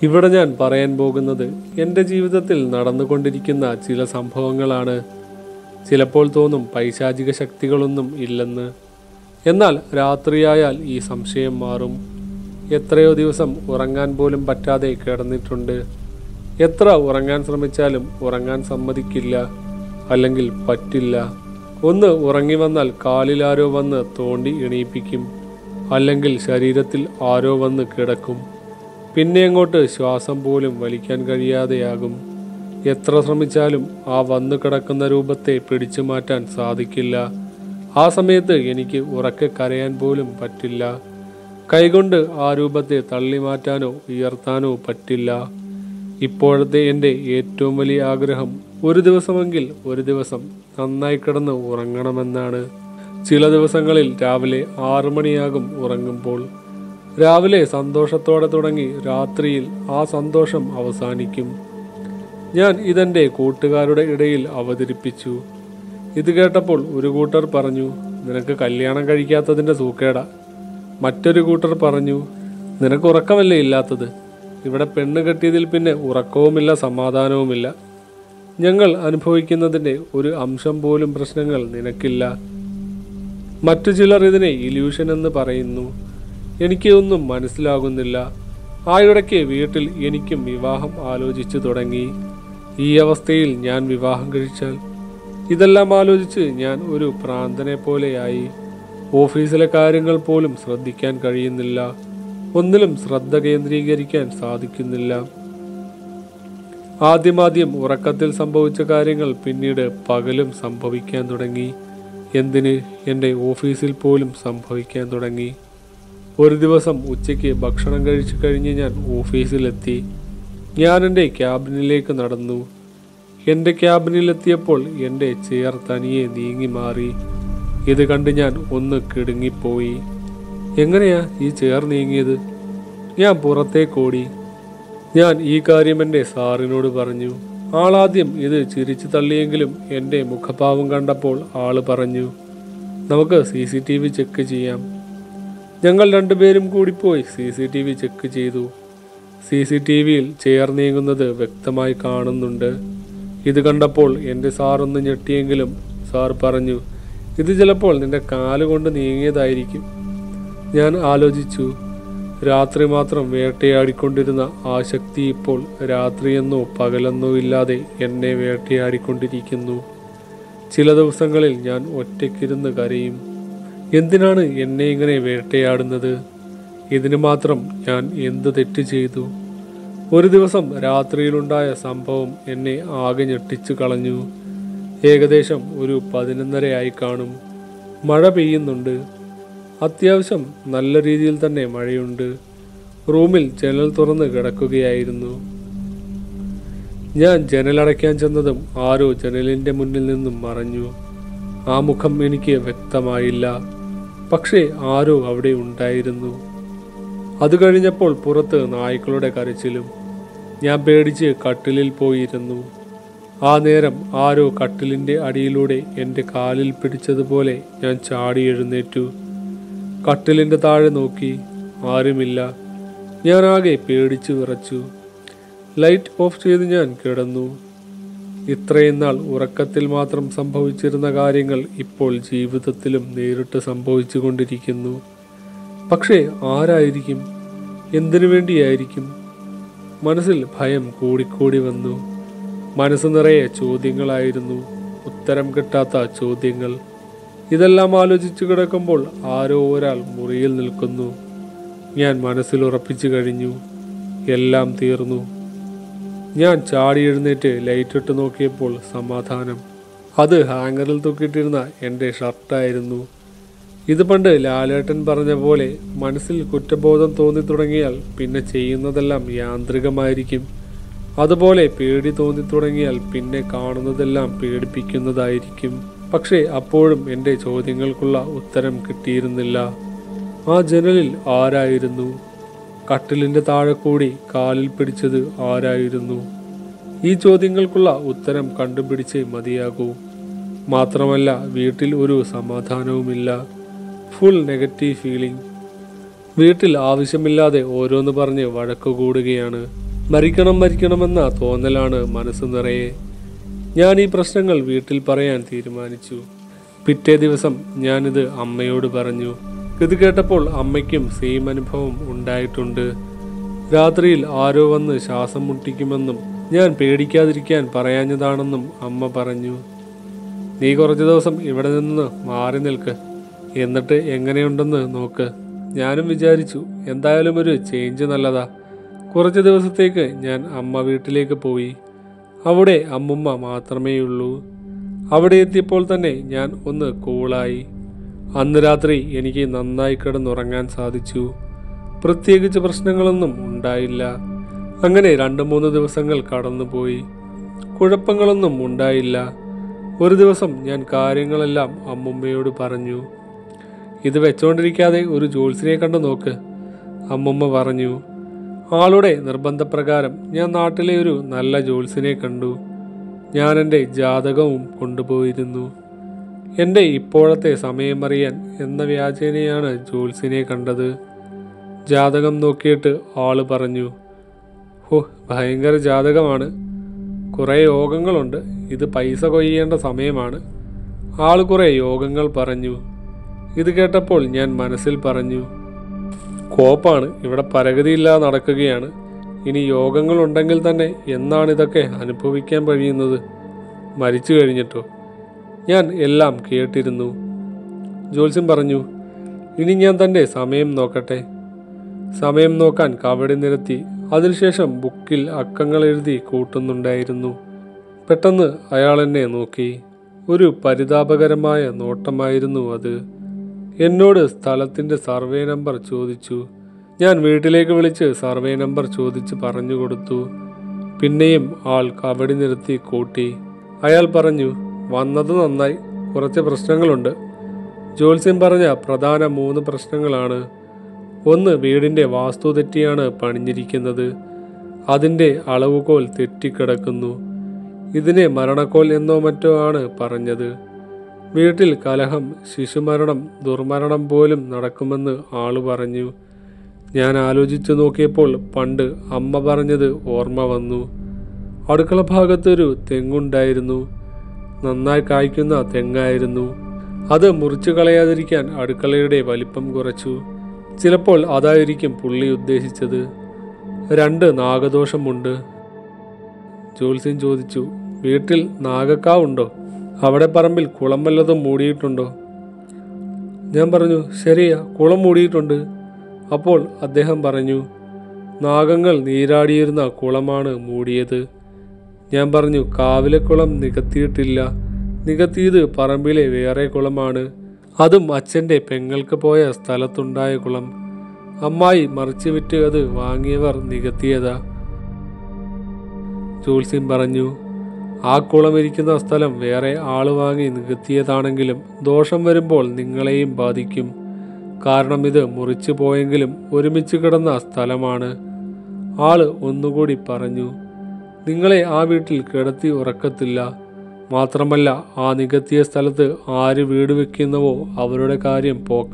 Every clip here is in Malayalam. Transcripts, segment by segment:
ഇവിടെ ഞാൻ പറയാൻ പോകുന്നത് എൻ്റെ ജീവിതത്തിൽ നടന്നുകൊണ്ടിരിക്കുന്ന ചില സംഭവങ്ങളാണ് ചിലപ്പോൾ തോന്നും പൈശാചിക ശക്തികളൊന്നും ഇല്ലെന്ന് എന്നാൽ രാത്രിയായാൽ ഈ സംശയം മാറും എത്രയോ ദിവസം ഉറങ്ങാൻ പോലും പറ്റാതെ കിടന്നിട്ടുണ്ട് എത്ര ഉറങ്ങാൻ ശ്രമിച്ചാലും ഉറങ്ങാൻ സമ്മതിക്കില്ല അല്ലെങ്കിൽ പറ്റില്ല ഒന്ന് ഉറങ്ങി വന്നാൽ കാലിൽ ആരോ വന്ന് തോണ്ടി എണീപ്പിക്കും അല്ലെങ്കിൽ ശരീരത്തിൽ ആരോ വന്ന് കിടക്കും പിന്നെ അങ്ങോട്ട് ശ്വാസം പോലും വലിക്കാൻ കഴിയാതെയാകും എത്ര ശ്രമിച്ചാലും ആ വന്നു കിടക്കുന്ന രൂപത്തെ പിടിച്ചു മാറ്റാൻ സാധിക്കില്ല ആ സമയത്ത് എനിക്ക് ഉറക്കെ കരയാൻ പോലും പറ്റില്ല കൈകൊണ്ട് ആ രൂപത്തെ തള്ളി മാറ്റാനോ ഉയർത്താനോ പറ്റില്ല ഇപ്പോഴത്തെ എൻ്റെ ഏറ്റവും വലിയ ആഗ്രഹം ഒരു ദിവസമെങ്കിൽ ഒരു ദിവസം നന്നായി കിടന്ന് ഉറങ്ങണമെന്നാണ് ചില ദിവസങ്ങളിൽ രാവിലെ ആറു മണിയാകും ഉറങ്ങുമ്പോൾ രാവിലെ സന്തോഷത്തോടെ തുടങ്ങി രാത്രിയിൽ ആ സന്തോഷം അവസാനിക്കും ഞാൻ ഇതെൻ്റെ കൂട്ടുകാരുടെ ഇടയിൽ അവതരിപ്പിച്ചു ഇത് കേട്ടപ്പോൾ ഒരു കൂട്ടർ പറഞ്ഞു നിനക്ക് കല്യാണം കഴിക്കാത്തതിൻ്റെ സൂക്കേടാ മറ്റൊരു കൂട്ടർ പറഞ്ഞു നിനക്ക് ഉറക്കമല്ലേ ഇല്ലാത്തത് ഇവിടെ പെണ്ണ് കെട്ടിയതിൽ പിന്നെ ഉറക്കവുമില്ല സമാധാനവുമില്ല ഞങ്ങൾ അനുഭവിക്കുന്നതിൻ്റെ ഒരു അംശം പോലും പ്രശ്നങ്ങൾ നിനക്കില്ല മറ്റു ചിലർ ഇതിനെ ഇല്യൂഷൻ എന്ന് പറയുന്നു എനിക്ക് ഒന്നും മനസ്സിലാകുന്നില്ല ആ ഇടയ്ക്ക് വീട്ടിൽ എനിക്കും വിവാഹം ആലോചിച്ചു തുടങ്ങി ഈ അവസ്ഥയിൽ ഞാൻ വിവാഹം കഴിച്ചാൽ ഇതെല്ലാം ആലോചിച്ച് ഞാൻ ഒരു പ്രാന്തനെ പോലെയായി ഓഫീസിലെ കാര്യങ്ങൾ പോലും ശ്രദ്ധിക്കാൻ കഴിയുന്നില്ല ഒന്നിലും ശ്രദ്ധ കേന്ദ്രീകരിക്കാൻ സാധിക്കുന്നില്ല ആദ്യമാദ്യം ഉറക്കത്തിൽ സംഭവിച്ച കാര്യങ്ങൾ പിന്നീട് പകലും സംഭവിക്കാൻ തുടങ്ങി എന്തിന് എൻ്റെ ഓഫീസിൽ പോലും സംഭവിക്കാൻ തുടങ്ങി ഒരു ദിവസം ഉച്ചയ്ക്ക് ഭക്ഷണം കഴിച്ചു കഴിഞ്ഞ് ഞാൻ ഓഫീസിലെത്തി ഞാൻ എൻ്റെ ക്യാബിനിലേക്ക് നടന്നു എൻ്റെ ക്യാബിനിലെത്തിയപ്പോൾ എൻ്റെ ചെയർ തനിയെ നീങ്ങി മാറി ഇത് കണ്ട് ഞാൻ ഒന്ന് കിടുങ്ങിപ്പോയി എങ്ങനെയാ ഈ ചെയർ നീങ്ങിയത് ഞാൻ പുറത്തേക്കോടി ഞാൻ ഈ കാര്യം എൻ്റെ സാറിനോട് പറഞ്ഞു ആളാദ്യം ഇത് ചിരിച്ചു തള്ളിയെങ്കിലും എൻ്റെ മുഖഭാവം കണ്ടപ്പോൾ ആള് പറഞ്ഞു നമുക്ക് C C T V check ചെയ്യാം ഞങ്ങൾ രണ്ടുപേരും കൂടി പോയി C C T V check ചെയ്തു സി സി ടി വിയിൽ ചെയർ നീങ്ങുന്നത് വ്യക്തമായി കാണുന്നുണ്ട് ഇത് കണ്ടപ്പോൾ എൻ്റെ സാറൊന്ന് ഞെട്ടിയെങ്കിലും സാർ പറഞ്ഞു ഇത് ചിലപ്പോൾ നിന്റെ കാലുകൊണ്ട് നീങ്ങിയതായിരിക്കും ഞാൻ ആലോചിച്ചു രാത്രി മാത്രം വേട്ടയാടിക്കൊണ്ടിരുന്ന ആ ശക്തി ഇപ്പോൾ രാത്രിയെന്നോ പകലെന്നോ ഇല്ലാതെ എന്നെ വേട്ടയാടിക്കൊണ്ടിരിക്കുന്നു ചില ദിവസങ്ങളിൽ ഞാൻ ഒറ്റയ്ക്കിരുന്ന് കരയും എന്തിനാണ് എന്നെ ഇങ്ങനെ വേട്ടയാടുന്നത് ഇതിന് മാത്രം ഞാൻ എന്ത് തെറ്റ് ചെയ്തു ഒരു ദിവസം രാത്രിയിലുണ്ടായ സംഭവം എന്നെ ആകെ ഞെട്ടിച്ചു കളഞ്ഞു ഏകദേശം ഒരു പതിനൊന്നരയായി കാണും മഴ പെയ്യുന്നുണ്ട് അത്യാവശ്യം നല്ല രീതിയിൽ തന്നെ മഴയുണ്ട് റൂമിൽ ജനൽ തുറന്ന് കിടക്കുകയായിരുന്നു ഞാൻ ജനലടയ്ക്കാൻ ചെന്നതും ആരോ ജനലിന്റെ മുന്നിൽ നിന്നും മറഞ്ഞു ആ മുഖം എനിക്ക് വ്യക്തമായില്ല പക്ഷേ ആരോ അവിടെ ഉണ്ടായിരുന്നു അത് കഴിഞ്ഞപ്പോൾ പുറത്ത് നായ്ക്കളുടെ കരച്ചിലും ഞാൻ പേടിച്ച് കട്ടിലിൽ പോയിരുന്നു ആ നേരം ആരോ കട്ടിലിന്റെ അടിയിലൂടെ എൻ്റെ കാലിൽ പിടിച്ചതുപോലെ ഞാൻ ചാടി എഴുന്നേറ്റു കട്ടിലിന്റെ താഴെ നോക്കി ആരുമില്ല ഞാൻ ആകെ പേടിച്ചു വിറച്ചു ലൈറ്റ് ഓഫ് ചെയ്ത് ഞാൻ കിടന്നു ഇത്രയും നാൾ ഉറക്കത്തിൽ മാത്രം സംഭവിച്ചിരുന്ന കാര്യങ്ങൾ ഇപ്പോൾ ജീവിതത്തിലും നേരിട്ട് സംഭവിച്ചു കൊണ്ടിരിക്കുന്നു പക്ഷേ ആരായിരിക്കും എന്തിനു വേണ്ടിയായിരിക്കും മനസ്സിൽ ഭയം കൂടിക്കൂടി വന്നു മനസ്സ് നിറയെ ചോദ്യങ്ങളായിരുന്നു ഉത്തരം കിട്ടാത്ത ചോദ്യങ്ങൾ ഇതെല്ലാം ആലോചിച്ചു കിടക്കുമ്പോൾ ആരോ ഒരാൾ മുറിയിൽ നിൽക്കുന്നു ഞാൻ മനസ്സിൽ ഉറപ്പിച്ചു കഴിഞ്ഞു എല്ലാം തീർന്നു ഞാൻ ചാടി എഴുന്നേറ്റ് ലൈറ്റിട്ട് നോക്കിയപ്പോൾ സമാധാനം അത് ഹാങ്ങറിൽ തൂക്കിയിട്ടിരുന്ന എൻ്റെ ഷർട്ടായിരുന്നു ഇത് പണ്ട് ലാലേട്ടൻ പറഞ്ഞ പോലെ മനസ്സിൽ കുറ്റബോധം തോന്നി തുടങ്ങിയാൽ പിന്നെ ചെയ്യുന്നതെല്ലാം യാന്ത്രികമായിരിക്കും അതുപോലെ പേടി തോന്നി തുടങ്ങിയാൽ പിന്നെ കാണുന്നതെല്ലാം പേടിപ്പിക്കുന്നതായിരിക്കും പക്ഷേ അപ്പോഴും എൻ്റെ ചോദ്യങ്ങൾക്കുള്ള ഉത്തരം കിട്ടിയിരുന്നില്ല ആ ജനലിൽ ആരായിരുന്നു കട്ടിലിന്റെ താഴെ കൂടി കാലിൽ പിടിച്ചത് ആരായിരുന്നു ഈ ചോദ്യങ്ങൾക്കുള്ള ഉത്തരം കണ്ടുപിടിച്ചേ മതിയാകൂ മാത്രമല്ല വീട്ടിൽ ഒരു സമാധാനവുമില്ല ഫുൾ നെഗറ്റീവ് ഫീലിംഗ് വീട്ടിൽ ആവശ്യമില്ലാതെ ഓരോന്ന് പറഞ്ഞ് വഴക്കു കൂടുകയാണ് മരിക്കണം മരിക്കണമെന്ന തോന്നലാണ് മനസ്സ് നിറയെ ഞാൻ ഈ പ്രശ്നങ്ങൾ വീട്ടിൽ പറയാൻ തീരുമാനിച്ചു പിറ്റേ ദിവസം ഞാനിത് അമ്മയോട് പറഞ്ഞു ഇത് കേട്ടപ്പോൾ അമ്മയ്ക്കും സെയിം അനുഭവം ഉണ്ടായിട്ടുണ്ട് രാത്രിയിൽ ആരോ വന്ന് ശ്വാസം മുട്ടിക്കുമെന്നും ഞാൻ പേടിക്കാതിരിക്കാൻ പറയാഞ്ഞതാണെന്നും അമ്മ പറഞ്ഞു നീ കുറച്ച് ദിവസം ഇവിടെ നിന്ന് മാറി നിൽക്ക് എന്നിട്ട് എങ്ങനെയുണ്ടെന്ന് നോക്ക് ഞാനും വിചാരിച്ചു എന്തായാലും ഒരു ചേഞ്ച് നല്ലതാ കുറച്ച് ദിവസത്തേക്ക് ഞാൻ അമ്മ വീട്ടിലേക്ക് പോയി അവിടെ അമ്മുമ്മ മാത്രമേയുള്ളൂ അവിടെ എത്തിയപ്പോൾ തന്നെ ഞാൻ ഒന്ന് കൂളായി അന്ന് രാത്രി എനിക്ക് നന്നായി കിടന്നുറങ്ങാൻ സാധിച്ചു പ്രത്യേകിച്ച് പ്രശ്നങ്ങളൊന്നും ഉണ്ടായില്ല അങ്ങനെ രണ്ട് മൂന്ന് ദിവസങ്ങൾ കടന്നുപോയി കുഴപ്പങ്ങളൊന്നും ഉണ്ടായില്ല ഒരു ദിവസം ഞാൻ കാര്യങ്ങളെല്ലാം അമ്മുമ്മയോട് പറഞ്ഞു ഇത് വെച്ചോണ്ടിരിക്കാതെ ഒരു ജോത്സ്യനെ കണ്ടു നോക്ക് അമ്മുമ്മ പറഞ്ഞു ആളുടെ നിർബന്ധപ്രകാരം ഞാൻ നാട്ടിലെ ഒരു നല്ല ജോത്സ്യനെ കണ്ടു ഞാൻ എൻ്റെ ജാതകവും കൊണ്ടുപോയിരുന്നു എൻ്റെ ഇപ്പോഴത്തെ സമയമറിയാൻ എന്ന വ്യാജേനയാണ് ജോത്സ്യനെ കണ്ടത് ജാതകം നോക്കിയിട്ട് ആള് പറഞ്ഞു ഹോ ഭയങ്കര ജാതകമാണ് കുറേ യോഗങ്ങളുണ്ട് ഇത് പൈസ കൊയ്യേണ്ട സമയമാണ് ആള് കുറേ യോഗങ്ങൾ പറഞ്ഞു ഇത് കേട്ടപ്പോൾ ഞാൻ മനസ്സിൽ പറഞ്ഞു കോപ്പാണ് ഇവിടെ പരഗതിയില്ലാതെ നടക്കുകയാണ് ഇനി യോഗങ്ങൾ ഉണ്ടെങ്കിൽ തന്നെ എന്നാണ് ഇതൊക്കെ അനുഭവിക്കാൻ കഴിയുന്നത് മരിച്ചു കഴിഞ്ഞിട്ടോ ഞാൻ എല്ലാം കേട്ടിരുന്നു ജോത്സ്യൻ പറഞ്ഞു ഇനി ഞാൻ തൻ്റെ സമയം നോക്കട്ടെ സമയം നോക്കാൻ കവടി നിരത്തി അതിനുശേഷം ബുക്കിൽ അക്കങ്ങൾ എഴുതി കൂട്ടുന്നുണ്ടായിരുന്നു പെട്ടെന്ന് അയാൾ എന്നെ നോക്കി ഒരു പരിതാപകരമായ നോട്ടമായിരുന്നു അത് എന്നോട് സ്ഥലത്തിൻ്റെ സർവേ നമ്പർ ചോദിച്ചു ഞാൻ വീട്ടിലേക്ക് വിളിച്ച് സർവേ നമ്പർ ചോദിച്ച് പറഞ്ഞു കൊടുത്തു പിന്നെയും ആൾ കബടി നിർത്തി കൂട്ടി അയാൾ പറഞ്ഞു വന്നത് നന്നായി കുറച്ച് പ്രശ്നങ്ങളുണ്ട് ജോത്സ്യം പറഞ്ഞ പ്രധാന മൂന്ന് പ്രശ്നങ്ങളാണ് ഒന്ന് വീടിൻ്റെ വാസ്തു തെറ്റിയാണ് പണിഞ്ഞിരിക്കുന്നത് അതിൻ്റെ അളവുകോൽ തെറ്റിക്കിടക്കുന്നു ഇതിനെ മരണക്കോൽ എന്നോ മറ്റോ ആണ് പറഞ്ഞത് വീട്ടിൽ കലഹം ശിശുമരണം ദുർമരണം പോലും നടക്കുമെന്ന് ആള് പറഞ്ഞു ഞാൻ ആലോചിച്ചു നോക്കിയപ്പോൾ പണ്ട് അമ്മ പറഞ്ഞത് ഓർമ്മ വന്നു അടുക്കള ഭാഗത്തൊരു തെങ്ങുണ്ടായിരുന്നു നന്നായി കായ്ക്കുന്ന തെങ്ങായിരുന്നു അത് മുറിച്ചു കളയാതിരിക്കാൻ അടുക്കളയുടെ വലിപ്പം കുറച്ചു ചിലപ്പോൾ അതായിരിക്കും പുള്ളി ഉദ്ദേശിച്ചത് രണ്ട് നാഗദോഷമുണ്ട് ജോത്സ്യൻ ചോദിച്ചു വീട്ടിൽ നാഗക്കാവുണ്ടോ അവിടെ പറമ്പിൽ കുളം വല്ലതും മൂടിയിട്ടുണ്ടോ ഞാൻ പറഞ്ഞു ശരിയാ കുളം മൂടിയിട്ടുണ്ട് അപ്പോൾ അദ്ദേഹം പറഞ്ഞു നാഗങ്ങൾ നീരാടിയിരുന്ന കുളമാണ് മൂടിയത് ഞാൻ പറഞ്ഞു കാവിലെ കുളം നികത്തിയിട്ടില്ല നികത്തിയത് പറമ്പിലെ വേറെ കുളമാണ് അതും അച്ഛൻ്റെ പെങ്ങൾക്ക് പോയ സ്ഥലത്തുണ്ടായ കുളം അമ്മായി മറിച്ചു വിറ്റ് അത് വാങ്ങിയവർ നികത്തിയതാ ജോത്സ്യൻ പറഞ്ഞു ആ കുളം ഇരിക്കുന്ന സ്ഥലം വേറെ ആള് വാങ്ങി നികത്തിയതാണെങ്കിലും ദോഷം വരുമ്പോൾ നിങ്ങളെയും ബാധിക്കും കാരണം ഇത് മുറിച്ചു പോയെങ്കിലും ഒരുമിച്ച് കിടന്ന സ്ഥലമാണ് ആള് ഒന്നുകൂടി പറഞ്ഞു നിങ്ങളെ ആ വീട്ടിൽ കിടത്തി ഉറക്കത്തില്ല മാത്രമല്ല ആ നികത്തിയ സ്ഥലത്ത് ആര് വീട് വെക്കുന്നവോ അവരുടെ കാര്യം പോക്ക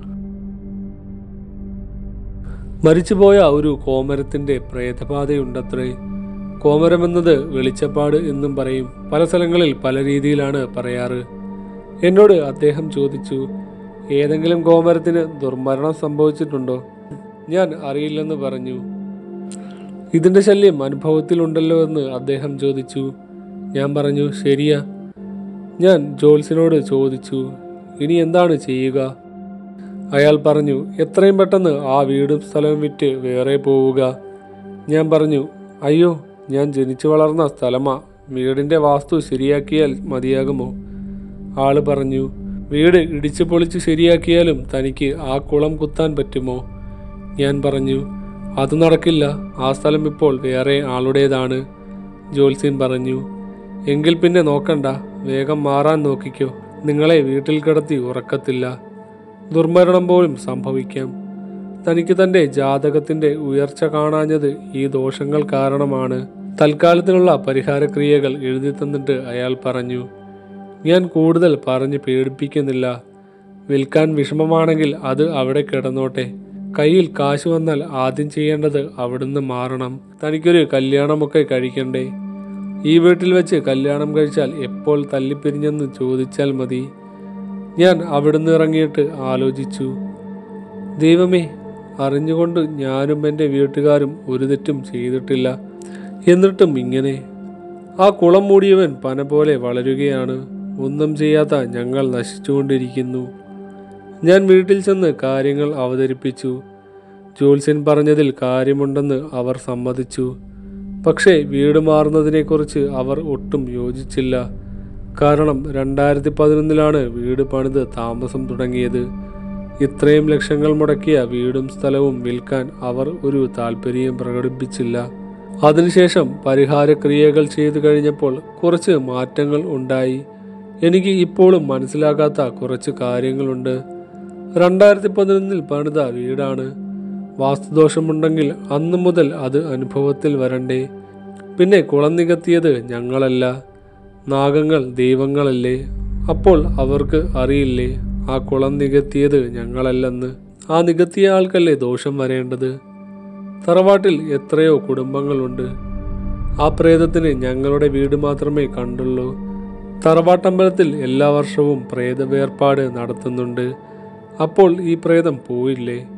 മരിച്ചുപോയ ഒരു കോമരത്തിന്റെ പ്രേതബാധയുണ്ടത്രേ കോമരമെന്നത് വെളിച്ചപ്പാട് എന്നും പറയും പല സ്ഥലങ്ങളിൽ പല രീതിയിലാണ് പറയാറ് എന്നോട് അദ്ദേഹം ചോദിച്ചു ഏതെങ്കിലും കോമരത്തിന് ദുർമരണം സംഭവിച്ചിട്ടുണ്ടോ ഞാൻ അറിയില്ലെന്ന് പറഞ്ഞു ഇതിന്റെ ശല്യം അനുഭവത്തിലുണ്ടല്ലോ എന്ന് അദ്ദേഹം ചോദിച്ചു ഞാൻ പറഞ്ഞു ശരിയാ ഞാൻ ജോൽസിനോട് ചോദിച്ചു ഇനി എന്താണ് ചെയ്യുക അയാൾ പറഞ്ഞു എത്രയും പെട്ടെന്ന് ആ വീടും സ്ഥലവും വിറ്റ് വേറെ പോവുക ഞാൻ പറഞ്ഞു അയ്യോ ഞാൻ ജനിച്ചു വളർന്ന സ്ഥലമാ വീടിന്റെ വാസ്തു ശരിയാക്കിയാൽ മതിയാകുമോ ആള് പറഞ്ഞു വീട് ഇടിച്ചു പൊളിച്ച് ശരിയാക്കിയാലും തനിക്ക് ആ കുളം കുത്താൻ പറ്റുമോ ഞാൻ പറഞ്ഞു അത് നടക്കില്ല ആ സ്ഥലം ഇപ്പോൾ വേറെ ആളുടേതാണ് ജോത്സ്യൻ പറഞ്ഞു എങ്കിൽ പിന്നെ നോക്കണ്ട വേഗം മാറാൻ നോക്കിക്കോ നിങ്ങളെ വീട്ടിൽ കിടത്തി ഉറക്കത്തില്ല ദുർമരണം പോലും സംഭവിക്കാം തനിക്ക് തന്റെ ജാതകത്തിന്റെ ഉയർച്ച കാണാഞ്ഞത് ഈ ദോഷങ്ങൾ കാരണമാണ് തൽക്കാലത്തിനുള്ള പരിഹാരക്രിയകൾ എഴുതി തന്നിട്ട് അയാൾ പറഞ്ഞു ഞാൻ കൂടുതൽ പറഞ്ഞ് പേടിപ്പിക്കുന്നില്ല വിൽക്കാൻ വിഷമമാണെങ്കിൽ അത് അവിടെ കിടന്നോട്ടെ കയ്യിൽ കാശ് വന്നാൽ ആദ്യം ചെയ്യേണ്ടത് അവിടുന്ന് മാറണം തനിക്കൊരു കല്യാണമൊക്കെ കഴിക്കണ്ടേ ഈ വീട്ടിൽ വെച്ച് കല്യാണം കഴിച്ചാൽ എപ്പോൾ തല്ലിപ്പിരിഞ്ഞെന്ന് ചോദിച്ചാൽ മതി ഞാൻ അവിടുന്ന് ഇറങ്ങിയിട്ട് ആലോചിച്ചു ദൈവമേ അറിഞ്ഞുകൊണ്ട് ഞാനും എൻ്റെ വീട്ടുകാരും ഒരു തെറ്റും ചെയ്തിട്ടില്ല എന്നിട്ടും ഇങ്ങനെ ആ കുളം മൂടിയവൻ പന പോലെ വളരുകയാണ് ഒന്നും ചെയ്യാത്ത ഞങ്ങൾ നശിച്ചുകൊണ്ടിരിക്കുന്നു ഞാൻ വീട്ടിൽ ചെന്ന് കാര്യങ്ങൾ അവതരിപ്പിച്ചു ജ്യോത്സ്യൻ പറഞ്ഞതിൽ കാര്യമുണ്ടെന്ന് അവർ സമ്മതിച്ചു പക്ഷേ വീട് മാറുന്നതിനെക്കുറിച്ച് അവർ ഒട്ടും യോജിച്ചില്ല കാരണം രണ്ടായിരത്തി പതിനൊന്നിലാണ് വീട് പണിത് താമസം തുടങ്ങിയത് ഇത്രയും ലക്ഷങ്ങൾ മുടക്കിയ വീടും സ്ഥലവും വിൽക്കാൻ അവർ ഒരു താല്പര്യം പ്രകടിപ്പിച്ചില്ല അതിനുശേഷം പരിഹാരക്രിയകൾ ചെയ്തു കഴിഞ്ഞപ്പോൾ കുറച്ച് മാറ്റങ്ങൾ ഉണ്ടായി എനിക്ക് ഇപ്പോഴും മനസ്സിലാകാത്ത കുറച്ച് കാര്യങ്ങളുണ്ട് രണ്ടായിരത്തി പതിനൊന്നിൽ പണിത വീടാണ് വാസ്തുദോഷമുണ്ടെങ്കിൽ അന്നു മുതൽ അത് അനുഭവത്തിൽ വരണ്ടേ പിന്നെ കുളം നികത്തിയത് ഞങ്ങളല്ല നാഗങ്ങൾ ദൈവങ്ങളല്ലേ അപ്പോൾ അവർക്ക് അറിയില്ലേ ആ കുളം നികത്തിയത് ഞങ്ങളല്ലെന്ന് ആ നികത്തിയ ആൾക്കല്ലേ ദോഷം വരേണ്ടത് തറവാട്ടിൽ എത്രയോ കുടുംബങ്ങളുണ്ട് ആ പ്രേതത്തിന് ഞങ്ങളുടെ വീട് മാത്രമേ കണ്ടുള്ളൂ തറവാട്ടമ്പലത്തിൽ എല്ലാ വർഷവും പ്രേതവേർപ്പാട് നടത്തുന്നുണ്ട് അപ്പോൾ ഈ പ്രേതം പോയില്ലേ